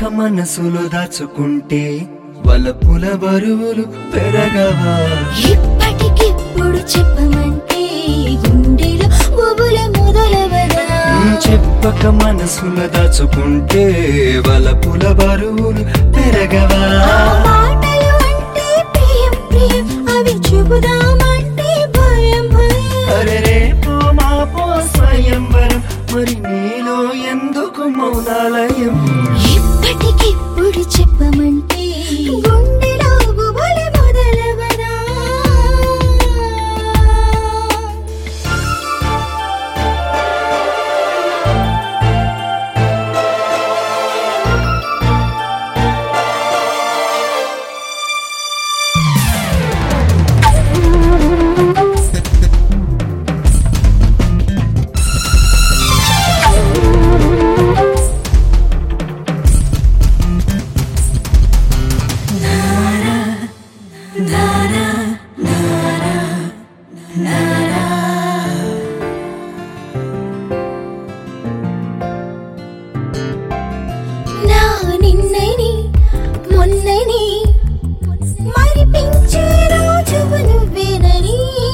మనసులో దాచుకుంటే వలపుల బరువులు పెరగవా ఇప్పటికిప్పుడు చెప్పమంటే గుండెలో ఉబుల మొదలవదా చెప్పక మనసులో దాచుకుంటే వలపుల బరువులు పెరగవా ఆ మాటలు అంటే ప్రియం ప్రియం అవి చెబుదామంటే భయం భయం అరే రేపో మాపో స్వయంవరం మరి నీలో ఎందుకు మౌనాలయం ఇప్పటికిప్పుడు చెప్పమంటే గుండెలో గుబుల మొదలవదా నా నిన్నని మొన్నని మరిపించే రోజువు నువ్వేనని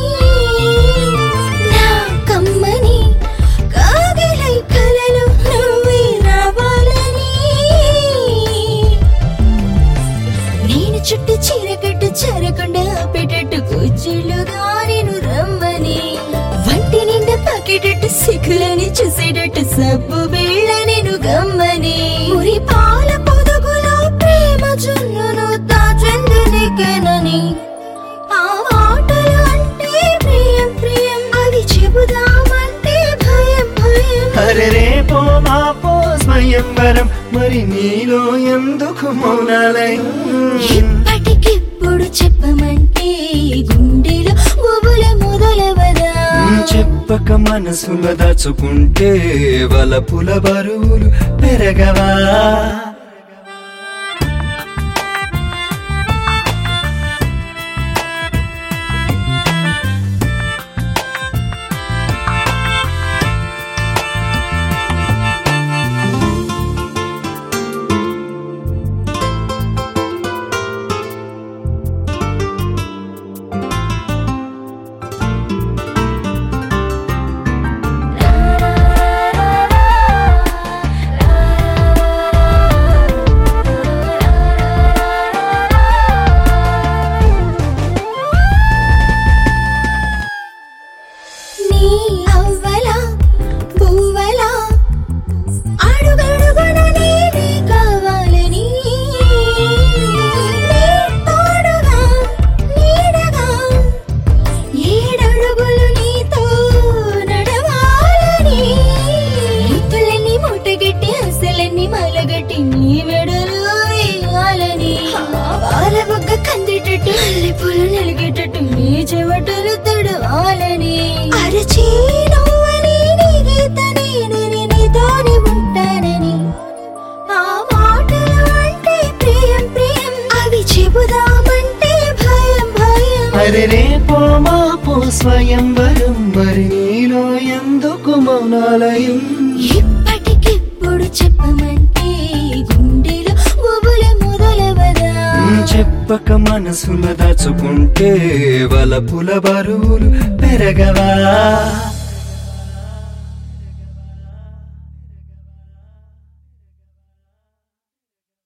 నా కమ్మని కాగిలై కలలు నువ్వే రావాలని నేను చుట్టూ చీరకట్టు చెరకుండా ఆపేటట్టు కూర్చుళ్ళుగా నేను రమ్మని వంటి నిండా పకేటట్టు సిక్కులని చూసేటట్టు సబ్బు వేళ నేను గమ్మని మురి పాల పొదుగులో ప్రేమ జున్నును దాచెందునికెనని ఆ మాటలు అంటే ప్రియం ప్రియం అవి చెబుదామంటే భయం భయం అరే రేపో మాపో స్వయంవరం మరి నీలో ఎందుకు మౌనాలయం ఇప్పటికిప్పుడు చెప్పమంటే గుండెలో ఉబుల మొదలవదా చెప్పక మనసులో దాచుకుంటే వలపుల బరువులు పెరగవా నీ అవ్వల పువ్వల అడుగడుగున నీవే కావాలని నీ తోడుగా నీడగా ఏడడుగులు నీతో నడవాలని ముద్దులన్నీ మూటగట్టి అసలన్నీ మలగట్టి నీ మెడలు వేయాలని పాల బొగ్గ కందేటట్టు అల్లి పూలు నలిగేటట్టు నీ చెవటలు తడవాలని అరచి నువ్వని నీ గీత నేనని నీతోనే ఉంటానని ఆ మాటలు అంటే ప్రియం ప్రియం అవి చెబుదామంటే భయం భయం అరే రేపో మాపో స్వయంవరం మరి నీలో ఎందుకు మౌనాలయం ఇప్పటికిప్పుడు చెప్పమంటే గుండెలో ఉబుల మొదలవదా చెప్పక మనసులో దాచుకుంటే వలపుల బరువులు పెరగవా